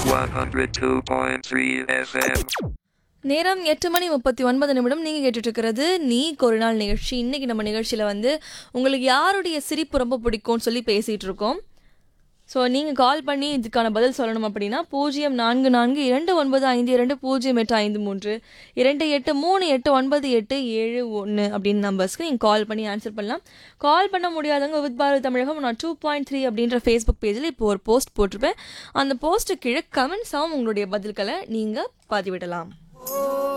102.3 FM. நேரம் எட்டு மணி முப்பத்தி ஒன்பது நிமிடம் நீங்கள் கேட்டுட்டு இருக்கிறது நீ ஒரு நாள் நிகழ்ச்சி இன்னைக்கு நம்ம நிகழ்ச்சியில் வந்து உங்களுக்கு யாருடைய சிரிப்பு ரொம்ப பிடிக்கும்னு சொல்லி பேசிகிட்டு இருக்கோம் ஸோ நீங்கள் கால் பண்ணி இதுக்கான பதில் சொல்லணும் அப்படின்னா பூஜ்ஜியம் நான்கு நான்கு இரண்டு ஒன்பது ஐந்து இரண்டு பூஜ்ஜியம் எட்டு ஐந்து மூன்று இரண்டு எட்டு மூணு எட்டு ஒன்பது எட்டு ஏழு ஒன்று அப்படின்னு நம்பர்ஸ்க்கு நீங்கள் கால் பண்ணி ஆன்சர் பண்ணலாம் கால் பண்ண முடியாதவங்க வித் பாரத் தமிழகம் நான் டூ பாயிண்ட் த்ரீ அப்படின்ற ஃபேஸ்புக் பேஜில் இப்போ ஒரு போஸ்ட் போட்டிருப்பேன் அந்த போஸ்ட்டு கீழே கமெண்ட்ஸாகவும் உங்களுடைய பதில்களை நீங்கள் பதிவிடலாம்